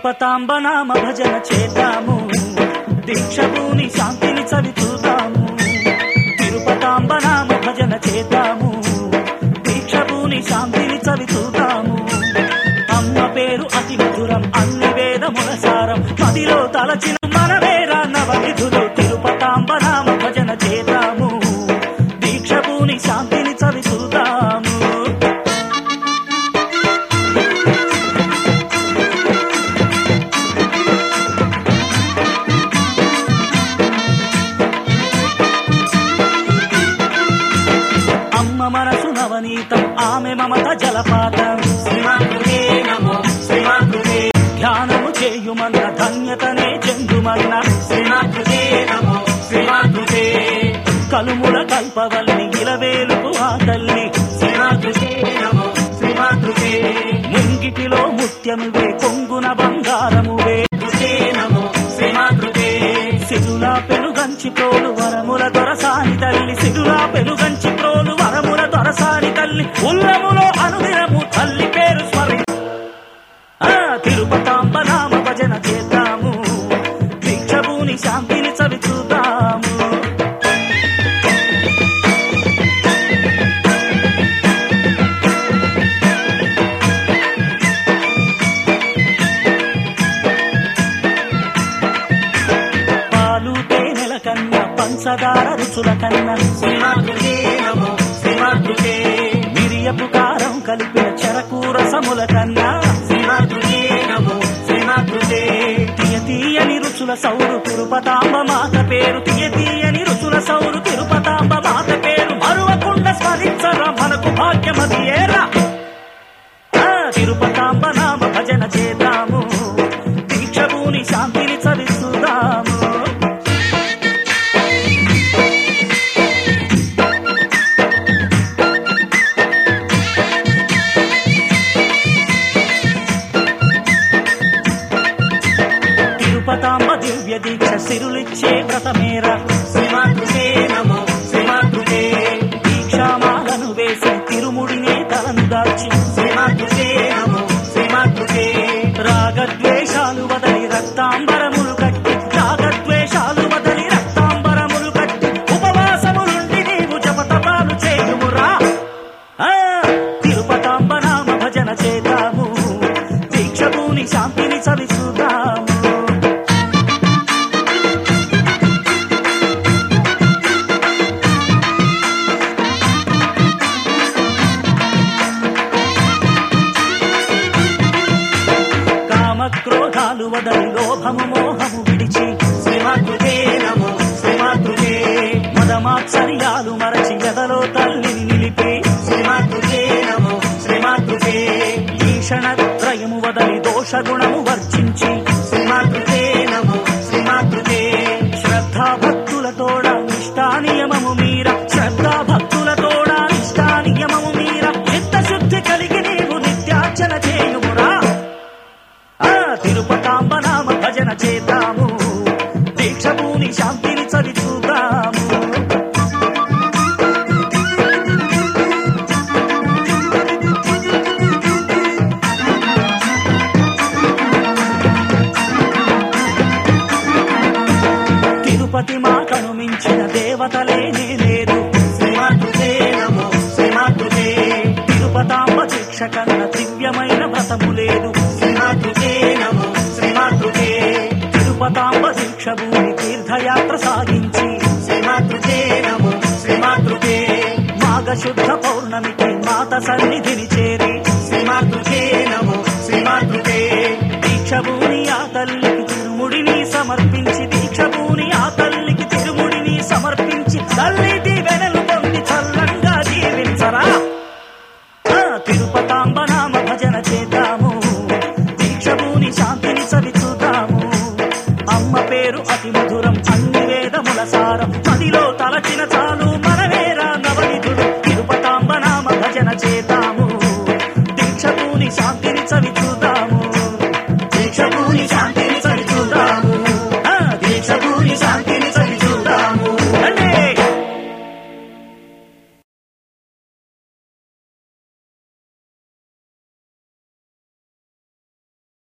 తిరుపతాంబ నామ భజన చేద్దాము దీక్షభూని శాంతిని చవి చూద్దాము తిరుపతాంబ నామ భజన చేద్దాము దీక్షభూని శాంతిని చవి చూద్దాము అమ్మ పేరు అతి మధురం అన్ని వేదముల సారం మదిలో తలచిన మనవేరా నవవిధులు తిరుపతాంబ నామ భజన చేద్దాము దీక్షభూని శాంతిని చవి చూద్దాము అమ్మ మనసు నవనీతం ఆమె మమత జలపాతం శ్రీమాతృకే నమో శ్రీమాతృకే ధ్యానము చేయుమన్న ధన్యతనే చెందుమన్న శ్రీమాతృకే నమో శ్రీమాతృకే కలుముల కల్పవల్లి ఇలవేలుకు ఆ తల్లి శ్రీమాతృకే నమో శ్రీమాతృకే ముంగిటిలో ముత్యమువే కొంగున బంగారమువే ృకే నమో శ్రీమాతృకే సిరులా పెనుగంచి ప్రోలు వరముల దొరసాని తల్లి సిరులా పెనుగంచి ప్రోలు వరముల దొరసాని తల్లి ఉల్లములో అనుదినము తల్లి పేరు స్మరి ఆ తిరుపతాంబ నామ భజన చేద్దాము దీక్షభూని శాంతిని చవి చూద్దాము పాలు తేనెల కన్నా పంచదార రుచుల కన్నా శ్రీమాతృకే నమో శ్రీమాతృకే మిరియపు కారం కలిపిన చెరకు రసముల కన్నా శ్రీమాతృకే నమో శ్రీమాతృకే తీయ తీయని రుచుల సౌరు తిరుపతాంబ మాత పేరు తీయ తీయని రుచుల సౌరు తిరుపతాంబ మాత పేరు మరువకుండా స్మరించరా మనకు భాగ్యమది ఏరా ఆ, తిరుపతాంబ నామ భజన చేద్దాము దీక్షభూని శాంతిని చవిస్తున్నాము తిరుపతాంబ దివ్య దీక్ష సిరులిచ్చే వ్రతమేర శ్రీమాతృకే నమో శ్రీమాతృకే దీక్షామాలను వేసి తిరుముడినే తలను దాచి శ్రీమాతృకే నమో శ్రీమాతృకే రాగద్వేషాలు వదలి రక్తాంబరములు కట్టి రాగద్వేషాలు వదలి రక్తాంబరములు కట్టి ఉపవాసములుండి నీవు జపతపాలు చేయుమురా ఆ, తిరుపతాంబ నామ భజన చేద్దాము దీక్షభూని శాంతిని చవిచూద్దాము కామక్రోధాలు వదలి లోభము మోహము విడిచి శ్రీమాతృకే నమో శ్రీమాతృకే మదమాత్సర్యాలు మరచి ఎదలో తల్లిని నిలిపి శ్రీమాతృకే నమో శ్రీమాతృకే ఈషణత్రయము వదలి దోషగుణము వర్జించి శ్రీమాతృకే నమో శ్రీమాతృకే శ్రద్ధా భక్తులతోడ నిష్టా నియమము మీర శ్రద్ధా భక్తులతోడ నిష్టా నియమము మీర చిత్తశుద్ధి కలిగి నీవు నిత్యార్చన చేయుమురా ఆ తిరుపతాంబ నామ భజన చేద్దాము దీక్షభూని శాంతిని చవి చూద్దాము తిరుపతి మాటను మించిన దేవతలేనే లేదు శ్రీమాతృకే నమో శ్రీమాతృకే తిరుపతాంబ దీక్ష కన్న దివ్యమైన వ్రతము లేదు శ్రీమాతృకే నమో శ్రీమాతృకే తిరుపతాంబ దీక్ష భూమి తీర్థయాత్ర సాగించి శ్రీమాతృకే నమో శ్రీమాతృకే మాఘశుద్ధ పౌర్ణమికి మాత సన్నిధిని చేరి శ్రీమాతృకే నమో శ్రీమాతృకే దీక్షభూని ఆ తల్లికి తిరుముడిని సమర్పించి దీక్షభూని ఆ తల్లికి తిరుముడిని సమర్పించి తల్లి దీవెనలు పొంది చల్లంగా జీవించరా ఆ, తిరుపతాంబ నామ భజన చేద్దాము దీక్షభూని శాంతిని చవి చూద్దాము అమ్మ పేరు